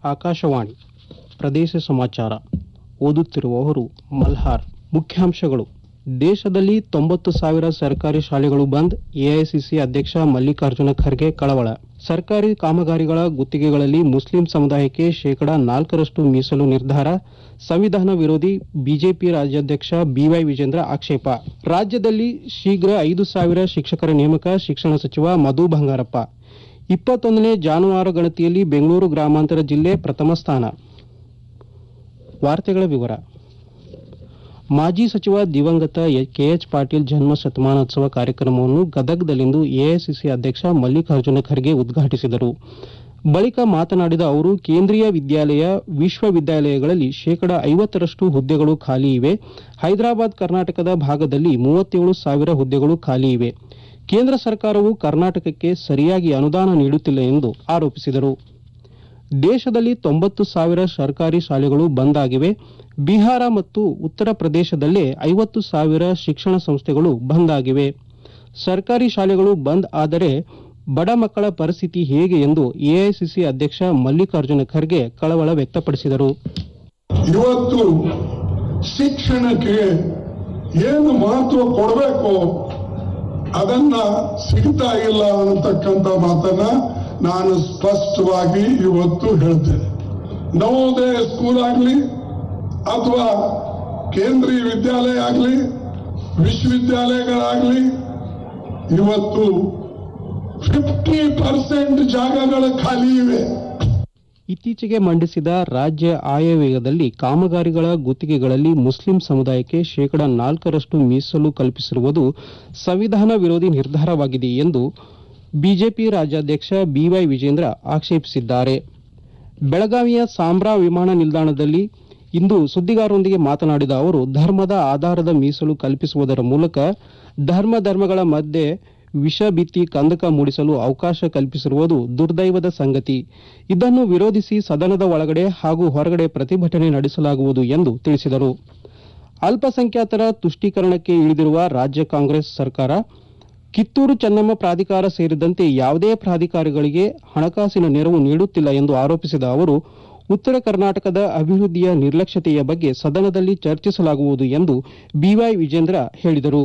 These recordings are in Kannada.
ಆಕಾಶವಾಣಿ ಪ್ರದೇಶ ಸಮಾಚಾರ ಓದುತ್ತಿರುವವರು ಮಲ್ಹಾರ್ ಮುಖ್ಯಾಂಶಗಳು ದೇಶದಲ್ಲಿ ತೊಂಬತ್ತು ಸಾವಿರ ಸರ್ಕಾರಿ ಶಾಲೆಗಳು ಬಂದ್ ಎಐಸಿಸಿ ಅಧ್ಯಕ್ಷ ಮಲ್ಲಿಕಾರ್ಜುನ ಖರ್ಗೆ ಕಳವಳ ಸರ್ಕಾರಿ ಕಾಮಗಾರಿಗಳ ಗುತ್ತಿಗೆಗಳಲ್ಲಿ ಮುಸ್ಲಿಂ ಸಮುದಾಯಕ್ಕೆ ಶೇಕಡಾ ನಾಲ್ಕರಷ್ಟು ಮೀಸಲು ನಿರ್ಧಾರ ಸಂವಿಧಾನ ವಿರೋಧಿ ಬಿಜೆಪಿ ರಾಜ್ಯಾಧ್ಯಕ್ಷ ಬಿವೈ ವಿಜೇಂದ್ರ ಆಕ್ಷೇಪ ರಾಜ್ಯದಲ್ಲಿ ಶೀಘ್ರ ಐದು ಸಾವಿರ ಶಿಕ್ಷಕರ ನೇಮಕ ಶಿಕ್ಷಣ ಸಚಿವ ಮಧು ಬಂಗಾರಪ್ಪ ಇಪ್ಪತ್ತೊಂದನೇ ಜಾನುವಾರು ಗಣತಿಯಲ್ಲಿ ಬೆಂಗಳೂರು ಗ್ರಾಮಾಂತರ ಜಿಲ್ಲೆ ಪ್ರಥಮ ಸ್ಥಾನ ವಾರ್ತೆಗಳ ವಿವರ ಮಾಜಿ ಸಚಿವ ದಿವಂಗತ ಕೆಎಚ್ ಪಾಟೀಲ್ ಜನ್ಮ ಶತಮಾನೋತ್ಸವ ಕಾರ್ಯಕ್ರಮವನ್ನು ಗದಗದಲ್ಲಿಂದು ಎಐಸಿಸಿ ಅಧ್ಯಕ್ಷ ಮಲ್ಲಿಕಾರ್ಜುನ ಖರ್ಗೆ ಉದ್ಘಾಟಿಸಿದರು ಬಳಿಕ ಮಾತನಾಡಿದ ಅವರು ಕೇಂದ್ರೀಯ ವಿದ್ಯಾಲಯ ವಿಶ್ವವಿದ್ಯಾಲಯಗಳಲ್ಲಿ ಶೇಕಡಾ ಐವತ್ತರಷ್ಟು ಹುದ್ದೆಗಳು ಖಾಲಿ ಇವೆ ಹೈದರಾಬಾದ್ ಕರ್ನಾಟಕದ ಭಾಗದಲ್ಲಿ ಮೂವತ್ತೇಳು ಸಾವಿರ ಹುದ್ದೆಗಳು ಖಾಲಿ ಇವೆ ಕೇಂದ್ರ ಸರ್ಕಾರವು ಕರ್ನಾಟಕಕ್ಕೆ ಸರಿಯಾಗಿ ಅನುದಾನ ನೀಡುತ್ತಿಲ್ಲ ಎಂದು ಆರೋಪಿಸಿದರು ದೇಶದಲ್ಲಿ ತೊಂಬತ್ತು ಸಾವಿರ ಸರ್ಕಾರಿ ಶಾಲೆಗಳು ಬಂದ್ ಆಗಿವೆ ಬಿಹಾರ ಮತ್ತು ಉತ್ತರ ಪ್ರದೇಶದಲ್ಲೇ ಐವತ್ತು ಸಾವಿರ ಶಿಕ್ಷಣ ಸಂಸ್ಥೆಗಳು ಬಂದ್ ಆಗಿವೆ ಸರ್ಕಾರಿ ಶಾಲೆಗಳು ಬಂದ್ ಆದರೆ ಬಡ ಮಕ್ಕಳ ಪರಿಸ್ಥಿತಿ ಹೇಗೆ ಎಂದು ಎಐಸಿಸಿ ಅಧ್ಯಕ್ಷ ಮಲ್ಲಿಕಾರ್ಜುನ ಖರ್ಗೆ ಕಳವಳ ವ್ಯಕ್ತಪಡಿಸಿದರು ಇವತ್ತು ಶಿಕ್ಷಣಕ್ಕೆ ಏನು ಮಹತ್ವ ಕೊಡಬೇಕು ಅದನ್ನ ಸಿಗ್ತಾ ಇಲ್ಲ ಅನ್ನತಕ್ಕಂಥ ಮಾತನ್ನ ನಾನು ಸ್ಪಷ್ಟವಾಗಿ ಇವತ್ತು ಹೇಳ್ತೇನೆ ನವೋದಯ ಸ್ಕೂಲ್ ಆಗಲಿ ಅಥವಾ ಕೇಂದ್ರೀಯ ವಿದ್ಯಾಲಯ ಆಗಲಿ ವಿಶ್ವವಿದ್ಯಾಲಯಗಳಾಗಲಿ ಇವತ್ತು ಫಿಫ್ಟಿ ಪರ್ಸೆಂಟ್ ಜಾಗಗಳು ಖಾಲಿ ಇವೆ ಇತ್ತೀಚೆಗೆ ಮಂಡಿಸಿದ ರಾಜ್ಯ ಆಯವ್ಯಯದಲ್ಲಿ ಕಾಮಗಾರಿಗಳ ಗುತ್ತಿಗೆಗಳಲ್ಲಿ ಮುಸ್ಲಿಂ ಸಮುದಾಯಕ್ಕೆ ಶೇಕಡಾ ನಾಲ್ಕರಷ್ಟು ಮೀಸಲು ಕಲ್ಪಿಸಿರುವುದು ಸಂವಿಧಾನ ವಿರೋಧಿ ನಿರ್ಧಾರವಾಗಿದೆ ಎಂದು ಬಿಜೆಪಿ ರಾಜ್ಯಾಧ್ಯಕ್ಷ ಬಿವೈ ವಿಜೇಂದ್ರ ಆಕ್ಷೇಪಿಸಿದ್ದಾರೆ ಬೆಳಗಾವಿಯ ಸಾಂಬ್ರಾ ವಿಮಾನ ನಿಲ್ದಾಣದಲ್ಲಿ ಇಂದು ಸುದ್ದಿಗಾರರೊಂದಿಗೆ ಮಾತನಾಡಿದ ಅವರು ಧರ್ಮದ ಆಧಾರದ ಮೀಸಲು ಕಲ್ಪಿಸುವುದರ ಮೂಲಕ ಧರ್ಮ ಧರ್ಮಗಳ ಮಧ್ಯೆ ವಿಷ ಬಿತ್ತಿ ಕಂದಕ ಮೂಡಿಸಲು ಅವಕಾಶ ಕಲ್ಪಿಸಿರುವುದು ದುರ್ದೈವದ ಸಂಗತಿ ಇದನ್ನು ವಿರೋಧಿಸಿ ಸದನದ ಒಳಗಡೆ ಹಾಗೂ ಹೊರಗಡೆ ಪ್ರತಿಭಟನೆ ನಡೆಸಲಾಗುವುದು ಎಂದು ತಿಳಿಸಿದರು ಅಲ್ಪಸಂಖ್ಯಾತರ ತುಷ್ಟೀಕರಣಕ್ಕೆ ಇಳಿದಿರುವ ರಾಜ್ಯ ಕಾಂಗ್ರೆಸ್ ಸರ್ಕಾರ ಕಿತ್ತೂರು ಚೆನ್ನಮ್ಮ ಪ್ರಾಧಿಕಾರ ಸೇರಿದಂತೆ ಯಾವುದೇ ಪ್ರಾಧಿಕಾರಗಳಿಗೆ ಹಣಕಾಸಿನ ನೆರವು ನೀಡುತ್ತಿಲ್ಲ ಎಂದು ಆರೋಪಿಸಿದ ಅವರು ಉತ್ತರ ಕರ್ನಾಟಕದ ಅಭಿವೃದ್ಧಿಯ ನಿರ್ಲಕ್ಷ್ಯತೆಯ ಬಗ್ಗೆ ಸದನದಲ್ಲಿ ಚರ್ಚಿಸಲಾಗುವುದು ಎಂದು ಬಿವೈ ವಿಜೇಂದ್ರ ಹೇಳಿದರು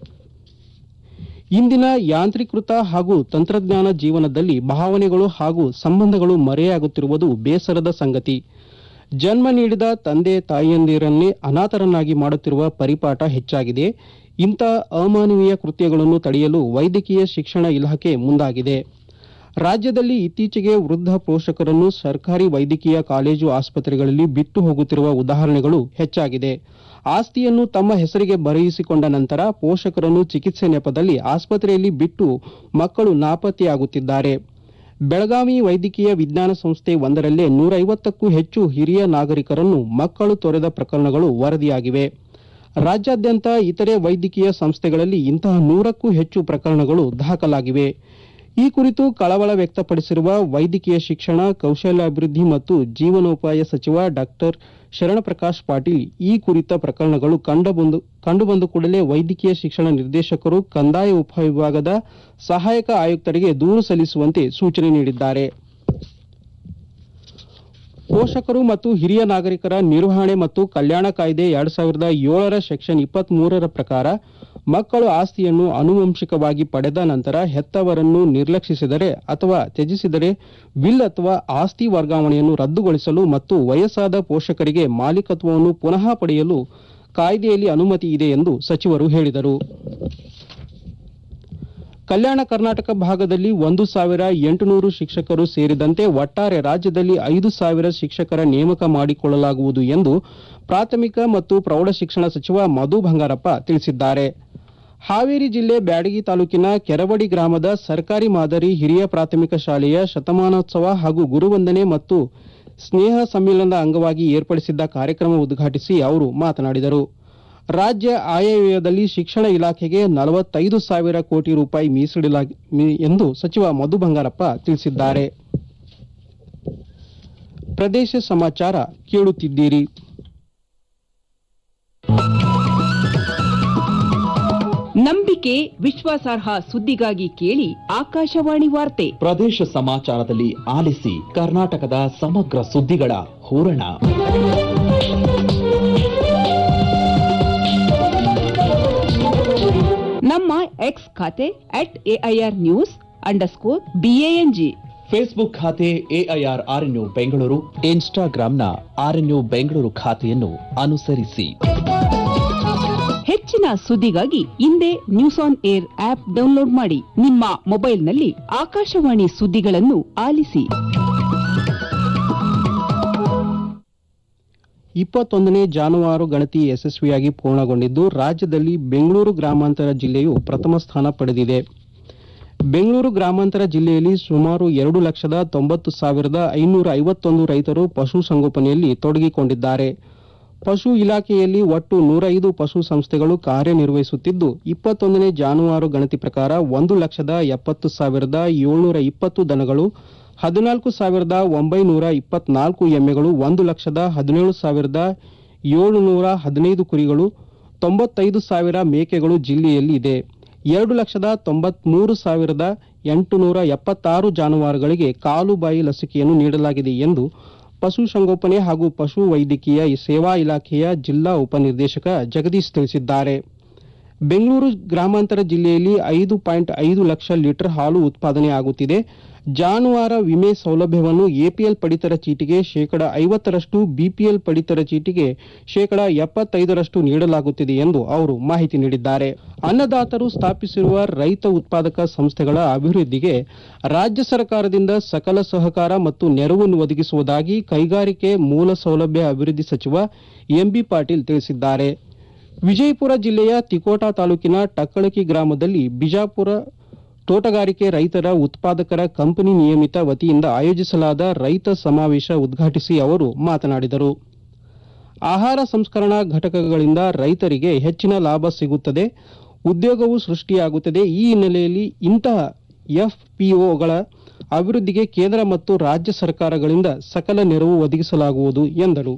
ಇಂದಿನ ಯಾಂತ್ರೀಕೃತ ಹಾಗೂ ತಂತ್ರಜ್ಞಾನ ಜೀವನದಲ್ಲಿ ಭಾವನೆಗಳು ಹಾಗೂ ಸಂಬಂಧಗಳು ಮರೆಯಾಗುತ್ತಿರುವುದು ಬೇಸರದ ಸಂಗತಿ ಜನ್ಮ ನೀಡಿದ ತಂದೆ ತಾಯಿಯಂದಿರನ್ನೇ ಅನಾಥರನ್ನಾಗಿ ಮಾಡುತ್ತಿರುವ ಪರಿಪಾಠ ಹೆಚ್ಚಾಗಿದೆ ಇಂಥ ಅಮಾನವೀಯ ಕೃತ್ಯಗಳನ್ನು ತಡೆಯಲು ವೈದ್ಯಕೀಯ ಶಿಕ್ಷಣ ಇಲಾಖೆ ಮುಂದಾಗಿದೆ ರಾಜ್ಯದಲ್ಲಿ ಇತ್ತೀಚೆಗೆ ವೃದ್ಧ ಪೋಷಕರನ್ನು ಸರ್ಕಾರಿ ವೈದ್ಯಕೀಯ ಕಾಲೇಜು ಆಸ್ಪತ್ರೆಗಳಲ್ಲಿ ಬಿಟ್ಟು ಹೋಗುತ್ತಿರುವ ಉದಾಹರಣೆಗಳು ಹೆಚ್ಚಾಗಿದೆ ಆಸ್ತಿಯನ್ನು ತಮ್ಮ ಹೆಸರಿಗೆ ಬರೆಯಿಸಿಕೊಂಡ ನಂತರ ಪೋಷಕರನ್ನು ಚಿಕಿತ್ಸೆ ನೆಪದಲ್ಲಿ ಆಸ್ಪತ್ರೆಯಲ್ಲಿ ಬಿಟ್ಟು ಮಕ್ಕಳು ನಾಪತ್ತೆಯಾಗುತ್ತಿದ್ದಾರೆ ಬೆಳಗಾವಿ ವೈದ್ಯಕೀಯ ವಿಜ್ಞಾನ ಸಂಸ್ಥೆ ಒಂದರಲ್ಲೇ ನೂರೈವತ್ತಕ್ಕೂ ಹೆಚ್ಚು ಹಿರಿಯ ನಾಗರಿಕರನ್ನು ಮಕ್ಕಳು ತೊರೆದ ಪ್ರಕರಣಗಳು ವರದಿಯಾಗಿವೆ ರಾಜ್ಯಾದ್ಯಂತ ಇತರೆ ವೈದ್ಯಕೀಯ ಸಂಸ್ಥೆಗಳಲ್ಲಿ ಇಂತಹ ನೂರಕ್ಕೂ ಹೆಚ್ಚು ಪ್ರಕರಣಗಳು ದಾಖಲಾಗಿವೆ ಈ ಕುರಿತು ಕಳವಳ ವ್ಯಕ್ತಪಡಿಸಿರುವ ವೈದ್ಯಕೀಯ ಶಿಕ್ಷಣ ಕೌಶಲ್ಯಾಭಿವೃದ್ಧಿ ಮತ್ತು ಜೀವನೋಪಾಯ ಸಚಿವ ಡಾಕ್ಟರ್ ಶರಣಪ್ರಕಾಶ್ ಪಾಟೀಲ್ ಈ ಕುರಿತ ಪ್ರಕರಣಗಳು ಕಂಡುಬಂದು ಕಂಡುಬಂದ ಕೂಡಲೇ ವೈದ್ಯಕೀಯ ಶಿಕ್ಷಣ ನಿರ್ದೇಶಕರು ಕಂದಾಯ ಉಪವಿಭಾಗದ ಸಹಾಯಕ ಆಯುಕ್ತರಿಗೆ ದೂರು ಸಲ್ಲಿಸುವಂತೆ ಸೂಚನೆ ನೀಡಿದ್ದಾರೆ ಪೋಷಕರು ಮತ್ತು ಹಿರಿಯ ನಾಗರಿಕರ ನಿರ್ವಹಣೆ ಮತ್ತು ಕಲ್ಯಾಣ ಕಾಯ್ದೆ ಎರಡ್ ಸಾವಿರದ ಏಳರ ಸೆಕ್ಷನ್ ಇಪ್ಪತ್ತ್ ಮೂರರ ಪ್ರಕಾರ ಮಕ್ಕಳು ಆಸ್ತಿಯನ್ನು ಆನುವಂಶಿಕವಾಗಿ ಪಡೆದ ನಂತರ ಹೆತ್ತವರನ್ನು ನಿರ್ಲಕ್ಷಿಸಿದರೆ ಅಥವಾ ತ್ಯಜಿಸಿದರೆ ವಿಲ್ ಅಥವಾ ಆಸ್ತಿ ವರ್ಗಾವಣೆಯನ್ನು ರದ್ದುಗೊಳಿಸಲು ಮತ್ತು ವಯಸ್ಸಾದ ಪೋಷಕರಿಗೆ ಮಾಲೀಕತ್ವವನ್ನು ಪುನಃ ಪಡೆಯಲು ಕಾಯ್ದೆಯಲ್ಲಿ ಅನುಮತಿ ಇದೆ ಎಂದು ಸಚಿವರು ಹೇಳಿದರು ಕಲ್ಯಾಣ ಕರ್ನಾಟಕ ಭಾಗದಲ್ಲಿ ಒಂದು ಸಾವಿರ ಎಂಟುನೂರು ಶಿಕ್ಷಕರು ಸೇರಿದಂತೆ ಒಟ್ಟಾರೆ ರಾಜ್ಯದಲ್ಲಿ ಐದು ಸಾವಿರ ಶಿಕ್ಷಕರ ನೇಮಕ ಮಾಡಿಕೊಳ್ಳಲಾಗುವುದು ಎಂದು ಪ್ರಾಥಮಿಕ ಮತ್ತು ಪ್ರೌಢಶಿಕ್ಷಣ ಸಚಿವ ಮಧು ಬಂಗಾರಪ್ಪ ತಿಳಿಸಿದ್ದಾರೆ ಹಾವೇರಿ ಜಿಲ್ಲೆ ಬ್ಯಾಡಗಿ ತಾಲೂಕಿನ ಕೆರವಡಿ ಗ್ರಾಮದ ಸರ್ಕಾರಿ ಮಾದರಿ ಹಿರಿಯ ಪ್ರಾಥಮಿಕ ಶಾಲೆಯ ಶತಮಾನೋತ್ಸವ ಹಾಗೂ ಗುರುವಂದನೆ ಮತ್ತು ಸ್ನೇಹ ಸಮ್ಮೇಳನದ ಅಂಗವಾಗಿ ಏರ್ಪಡಿಸಿದ್ದ ಕಾರ್ಯಕ್ರಮ ಉದ್ಘಾಟಿಸಿ ಅವರು ಮಾತನಾಡಿದರು ರಾಜ್ಯ ಆಯವ್ಯಯದಲ್ಲಿ ಶಿಕ್ಷಣ ಇಲಾಖೆಗೆ ನಲವತ್ತೈದು ಸಾವಿರ ಕೋಟಿ ರೂಪಾಯಿ ಮೀಸಲಿಡಲಾಗಿ ಎಂದು ಸಚಿವ ಮಧು ಬಂಗಾರಪ್ಪ ತಿಳಿಸಿದ್ದಾರೆ ಪ್ರದೇಶ ಸಮಾಚಾರ ಕೇಳುತ್ತಿದ್ದೀರಿ ನಂಬಿಕೆ ವಿಶ್ವಾಸಾರ್ಹ ಸುದ್ದಿಗಾಗಿ ಕೇಳಿ ಆಕಾಶವಾಣಿ ವಾರ್ತೆ ಪ್ರದೇಶ ಸಮಾಚಾರದಲ್ಲಿ ಆಲಿಸಿ ಕರ್ನಾಟಕದ ಸಮಗ್ರ ಸುದ್ದಿಗಳ ಹೂರಣ ನಮ್ಮ ಎಕ್ಸ್ ಖಾತೆ at AIR news underscore BANG Facebook ಖಾತೆ ಎಐಆರ್ ಆರ್ಎನ್ಯು ಬೆಂಗಳೂರು ಇನ್ಸ್ಟಾಗ್ರಾಂನ ಆರ್ಎನ್ಯು ಬೆಂಗಳೂರು ಖಾತೆಯನ್ನು ಅನುಸರಿಸಿ ಹೆಚ್ಚಿನ ಸುದ್ದಿಗಾಗಿ ಹಿಂದೆ news on air app download ಮಾಡಿ ನಿಮ್ಮ ಮೊಬೈಲ್ನಲ್ಲಿ ಆಕಾಶವಾಣಿ ಸುದ್ದಿಗಳನ್ನು ಆಲಿಸಿ ಇಪ್ಪತ್ತೊಂದನೇ ಜಾನುವಾರು ಗಣತಿ ಯಶಸ್ವಿಯಾಗಿ ಪೂರ್ಣಗೊಂಡಿದ್ದು ರಾಜ್ಯದಲ್ಲಿ ಬೆಂಗಳೂರು ಗ್ರಾಮಾಂತರ ಜಿಲ್ಲೆಯು ಪ್ರಥಮ ಸ್ಥಾನ ಪಡೆದಿದೆ ಬೆಂಗಳೂರು ಗ್ರಾಮಾಂತರ ಜಿಲ್ಲೆಯಲ್ಲಿ ಸುಮಾರು ಎರಡು ಲಕ್ಷದ ತೊಂಬತ್ತು ಸಾವಿರದ ಐನೂರ ಐವತ್ತೊಂದು ರೈತರು ಪಶುಸಂಗೋಪನೆಯಲ್ಲಿ ತೊಡಗಿಕೊಂಡಿದ್ದಾರೆ ಪಶು ಇಲಾಖೆಯಲ್ಲಿ ಒಟ್ಟು ನೂರೈದು ಪಶು ಸಂಸ್ಥೆಗಳು ಕಾರ್ಯನಿರ್ವಹಿಸುತ್ತಿದ್ದು ಇಪ್ಪತ್ತೊಂದನೇ ಜಾನುವಾರು ಗಣತಿ ಪ್ರಕಾರ ಒಂದು ಲಕ್ಷದ ಎಪ್ಪತ್ತು ಸಾವಿರದ ಏಳ್ನೂರ ಇಪ್ಪತ್ತು ದನಗಳು ಹದಿನಾಲ್ಕು ಸಾವಿರದ ಒಂಬೈನೂರ ಇಪ್ಪತ್ನಾಲ್ಕು ಎಮ್ಮೆಗಳು ಒಂದು ಲಕ್ಷದ ಹದಿನೇಳು ಸಾವಿರದ ಏಳುನೂರ ಹದಿನೈದು ಕುರಿಗಳು ತೊಂಬತ್ತೈದು ಸಾವಿರ ಮೇಕೆಗಳು ಜಿಲ್ಲೆಯಲ್ಲಿ ಇದೆ ಎರಡು ಲಕ್ಷದ ತೊಂಬತ್ಮೂರು ಸಾವಿರದ ಎಂಟುನೂರ ಎಪ್ಪತ್ತಾರು ಜಾನುವಾರುಗಳಿಗೆ ಕಾಲುಬಾಯಿ ಲಸಿಕೆಯನ್ನು ನೀಡಲಾಗಿದೆ ಎಂದು ಪಶುಸಂಗೋಪನೆ ಹಾಗೂ ಪಶು ವೈದ್ಯಕೀಯ ಸೇವಾ ಇಲಾಖೆಯ ಜಿಲ್ಲಾ ಉಪನಿರ್ದೇಶಕ ಜಗದೀಶ್ ತಿಳಿಸಿದ್ದಾರೆ ಬೆಂಗಳೂರು ಗ್ರಾಮಾಂತರ ಜಿಲ್ಲೆಯಲ್ಲಿ ಐದು ಪಾಯಿಂಟ್ ಐದು ಲಕ್ಷ ಲೀಟರ್ ಹಾಲು ಉತ್ಪಾದನೆ ಆಗುತ್ತಿದೆ ಜಾನುವಾರು ವಿಮೆ ಸೌಲಭ್ಯವನ್ನು ಎಪಿಎಲ್ ಪಡಿತರ ಚೀಟಿಗೆ ಶೇಕಡ ಐವತ್ತರಷ್ಟು ಬಿಪಿಎಲ್ ಪಡಿತರ ಚೀಟಿಗೆ ಶೇಕಡ ಎಪ್ಪತ್ತೈದರಷ್ಟು ನೀಡಲಾಗುತ್ತಿದೆ ಎಂದು ಅವರು ಮಾಹಿತಿ ನೀಡಿದ್ದಾರೆ ಅನ್ನದಾತರು ಸ್ಥಾಪಿಸಿರುವ ರೈತ ಉತ್ಪಾದಕ ಸಂಸ್ಥೆಗಳ ಅಭಿವೃದ್ಧಿಗೆ ರಾಜ್ಯ ಸರ್ಕಾರದಿಂದ ಸಕಲ ಸಹಕಾರ ಮತ್ತು ನೆರವು ಒದಗಿಸುವುದಾಗಿ ಕೈಗಾರಿಕೆ ಮೂಲ ಸೌಲಭ್ಯ ಅಭಿವೃದ್ಧಿ ಸಚಿವ ಎಂಬಿ ಪಾಟೀಲ್ ತಿಳಿಸಿದ್ದಾರೆ ವಿಜಯಪುರ ಜಿಲ್ಲೆಯ ತಿಕೋಟಾ ತಾಲೂಕಿನ ಟಕ್ಕಳಕಿ ಗ್ರಾಮದಲ್ಲಿ ಬಿಜಾಪುರ ತೋಟಗಾರಿಕೆ ರೈತರ ಉತ್ಪಾದಕರ ಕಂಪನಿ ನಿಯಮಿತ ವತಿಯಿಂದ ಆಯೋಜಿಸಲಾದ ರೈತ ಸಮಾವೇಶ ಉದ್ಘಾಟಿಸಿ ಅವರು ಮಾತನಾಡಿದರು ಆಹಾರ ಸಂಸ್ಕರಣಾ ಘಟಕಗಳಿಂದ ರೈತರಿಗೆ ಹೆಚ್ಚಿನ ಲಾಭ ಸಿಗುತ್ತದೆ ಉದ್ಯೋಗವು ಸೃಷ್ಟಿಯಾಗುತ್ತದೆ ಈ ಹಿನ್ನೆಲೆಯಲ್ಲಿ ಇಂತಹ ಎಫ್ಪಿಒಗಳ ಅಭಿವೃದ್ಧಿಗೆ ಕೇಂದ್ರ ಮತ್ತು ರಾಜ್ಯ ಸರ್ಕಾರಗಳಿಂದ ಸಕಲ ನೆರವು ಒದಗಿಸಲಾಗುವುದು ಎಂದರು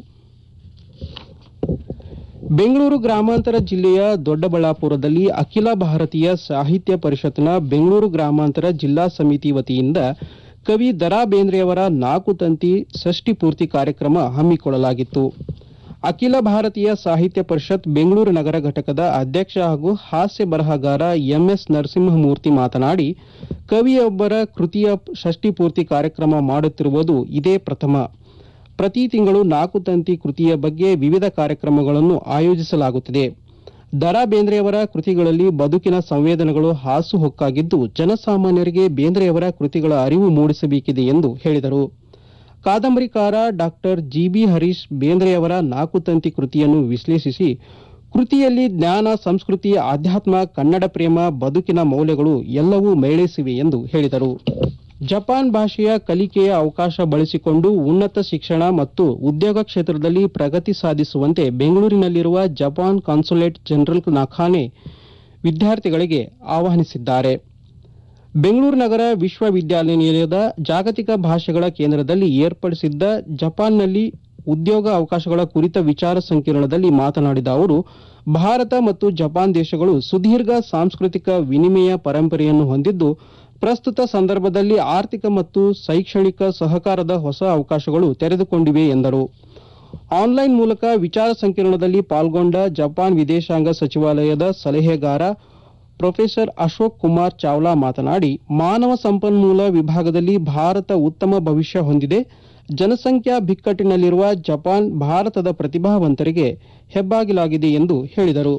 ಬೆಂಗಳೂರು ಗ್ರಾಮಾಂತರ ಜಿಲ್ಲೆಯ ದೊಡ್ಡಬಳ್ಳಾಪುರದಲ್ಲಿ ಅಖಿಲ ಭಾರತೀಯ ಸಾಹಿತ್ಯ ಪರಿಷತ್ನ ಬೆಂಗಳೂರು ಗ್ರಾಮಾಂತರ ಜಿಲ್ಲಾ ಸಮಿತಿ ವತಿಯಿಂದ ಕವಿ ದರಾ ಬೇಂದ್ರೆಯವರ ನಾಲ್ಕು ತಂತಿ ಷಷ್ಠಿ ಪೂರ್ತಿ ಕಾರ್ಯಕ್ರಮ ಹಮ್ಮಿಕೊಳ್ಳಲಾಗಿತ್ತು ಅಖಿಲ ಭಾರತೀಯ ಸಾಹಿತ್ಯ ಪರಿಷತ್ ಬೆಂಗಳೂರು ನಗರ ಘಟಕದ ಅಧ್ಯಕ್ಷ ಹಾಗೂ ಹಾಸ್ಯ ಬರಹಗಾರ ಎಂಎಸ್ ನರಸಿಂಹಮೂರ್ತಿ ಮಾತನಾಡಿ ಕವಿಯೊಬ್ಬರ ಕೃತಿಯ ಷಷ್ಠಿ ಪೂರ್ತಿ ಕಾರ್ಯಕ್ರಮ ಮಾಡುತ್ತಿರುವುದು ಇದೇ ಪ್ರಥಮ ಪ್ರತಿ ತಿಂಗಳು ನಾಲ್ಕು ತಂತಿ ಕೃತಿಯ ಬಗ್ಗೆ ವಿವಿಧ ಕಾರ್ಯಕ್ರಮಗಳನ್ನು ಆಯೋಜಿಸಲಾಗುತ್ತಿದೆ ದರಾ ಬೇಂದ್ರೆಯವರ ಕೃತಿಗಳಲ್ಲಿ ಬದುಕಿನ ಸಂವೇದನೆಗಳು ಹಾಸುಹೊಕ್ಕಾಗಿದ್ದು ಜನಸಾಮಾನ್ಯರಿಗೆ ಬೇಂದ್ರೆಯವರ ಕೃತಿಗಳ ಅರಿವು ಮೂಡಿಸಬೇಕಿದೆ ಎಂದು ಹೇಳಿದರು ಕಾದಂಬರಿಕಾರ ಡಾಕ್ಟರ್ ಜಿಬಿ ಹರೀಶ್ ಬೇಂದ್ರೆಯವರ ನಾಲ್ಕು ತಂತಿ ಕೃತಿಯನ್ನು ವಿಶ್ಲೇಷಿಸಿ ಕೃತಿಯಲ್ಲಿ ಜ್ಞಾನ ಸಂಸ್ಕೃತಿ ಆಧ್ಯಾತ್ಮ ಕನ್ನಡ ಪ್ರೇಮ ಬದುಕಿನ ಮೌಲ್ಯಗಳು ಎಲ್ಲವೂ ಮೇಳೈಸಿವೆ ಎಂದು ಹೇಳಿದರು ಜಪಾನ್ ಭಾಷೆಯ ಕಲಿಕೆಯ ಅವಕಾಶ ಬಳಸಿಕೊಂಡು ಉನ್ನತ ಶಿಕ್ಷಣ ಮತ್ತು ಉದ್ಯೋಗ ಕ್ಷೇತ್ರದಲ್ಲಿ ಪ್ರಗತಿ ಸಾಧಿಸುವಂತೆ ಬೆಂಗಳೂರಿನಲ್ಲಿರುವ ಜಪಾನ್ ಕಾನ್ಸುಲೇಟ್ ಜನರಲ್ ನಖಾನೆ ವಿದ್ಯಾರ್ಥಿಗಳಿಗೆ ಆಹ್ವಾನಿಸಿದ್ದಾರೆ ಬೆಂಗಳೂರು ನಗರ ವಿಶ್ವವಿದ್ಯಾನಿಲಯದ ಜಾಗತಿಕ ಭಾಷೆಗಳ ಕೇಂದ್ರದಲ್ಲಿ ಏರ್ಪಡಿಸಿದ್ದ ಜಪಾನ್ನಲ್ಲಿ ಉದ್ಯೋಗ ಅವಕಾಶಗಳ ಕುರಿತ ವಿಚಾರ ಸಂಕಿರಣದಲ್ಲಿ ಮಾತನಾಡಿದ ಅವರು ಭಾರತ ಮತ್ತು ಜಪಾನ್ ದೇಶಗಳು ಸುದೀರ್ಘ ಸಾಂಸ್ಕೃತಿಕ ವಿನಿಮಯ ಪರಂಪರೆಯನ್ನು ಹೊಂದಿದ್ದು ಪ್ರಸ್ತುತ ಸಂದರ್ಭದಲ್ಲಿ ಆರ್ಥಿಕ ಮತ್ತು ಶೈಕ್ಷಣಿಕ ಸಹಕಾರದ ಹೊಸ ಅವಕಾಶಗಳು ತೆರೆದುಕೊಂಡಿವೆ ಎಂದರು ಆನ್ಲೈನ್ ಮೂಲಕ ವಿಚಾರ ಸಂಕಿರಣದಲ್ಲಿ ಪಾಲ್ಗೊಂಡ ಜಪಾನ್ ವಿದೇಶಾಂಗ ಸಚಿವಾಲಯದ ಸಲಹೆಗಾರ ಪ್ರೊಫೆಸರ್ ಅಶೋಕ್ ಕುಮಾರ್ ಚಾವ್ಲಾ ಮಾತನಾಡಿ ಮಾನವ ಸಂಪನ್ಮೂಲ ವಿಭಾಗದಲ್ಲಿ ಭಾರತ ಉತ್ತಮ ಭವಿಷ್ಯ ಹೊಂದಿದೆ ಜನಸಂಖ್ಯಾ ಬಿಕ್ಕಟ್ಟಿನಲ್ಲಿರುವ ಜಪಾನ್ ಭಾರತದ ಪ್ರತಿಭಾವಂತರಿಗೆ ಹೆಬ್ಬಾಗಿಲಾಗಿದೆ ಎಂದು ಹೇಳಿದರು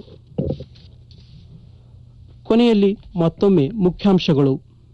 ಕೊನೆಯಲ್ಲಿ ಮತ್ತೊಮ್ಮೆ ಮುಖ್ಯಾಂಶಗಳು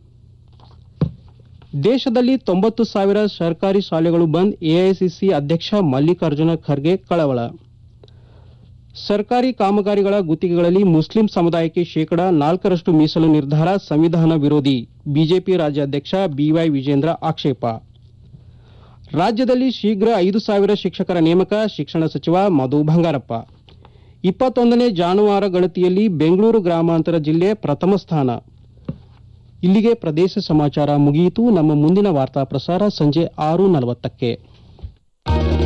ದೇಶದಲ್ಲಿ ತೊಂಬತ್ತು ಸಾವಿರ ಸರ್ಕಾರಿ ಶಾಲೆಗಳು ಬಂದ್ ಎಐಸಿಸಿ ಅಧ್ಯಕ್ಷ ಮಲ್ಲಿಕಾರ್ಜುನ ಖರ್ಗೆ ಕಳವಳ ಸರ್ಕಾರಿ ಕಾಮಗಾರಿಗಳ ಗುತ್ತಿಗೆಗಳಲ್ಲಿ ಮುಸ್ಲಿಂ ಸಮುದಾಯಕ್ಕೆ ಶೇಕಡಾ ನಾಲ್ಕರಷ್ಟು ಮೀಸಲು ನಿರ್ಧಾರ ಸಂವಿಧಾನ ವಿರೋಧಿ ಬಿಜೆಪಿ ರಾಜ್ಯಾಧ್ಯಕ್ಷ ಬಿವೈ ವಿಜೇಂದ್ರ ಆಕ್ಷೇಪ ರಾಜ್ಯದಲ್ಲಿ ಶೀಘ್ರ ಐದು ಸಾವಿರ ಶಿಕ್ಷಕರ ನೇಮಕ ಶಿಕ್ಷಣ ಸಚಿವ ಮಧು ಬಂಗಾರಪ್ಪ ಇಪ್ಪತ್ತೊಂದನೇ ಜಾನುವಾರು ಗಣತಿಯಲ್ಲಿ ಬೆಂಗಳೂರು ಗ್ರಾಮಾಂತರ ಜಿಲ್ಲೆ ಪ್ರಥಮ ಸ್ಥಾನ ಇಲ್ಲಿಗೆ ಪ್ರದೇಶ ಸಮಾಚಾರ ಮುಗಿಯಿತು ನಮ್ಮ ಮುಂದಿನ ವಾರ್ತಾ ಪ್ರಸಾರ ಸಂಜೆ ಆರು ನಲವತ್ತಕ್ಕೆ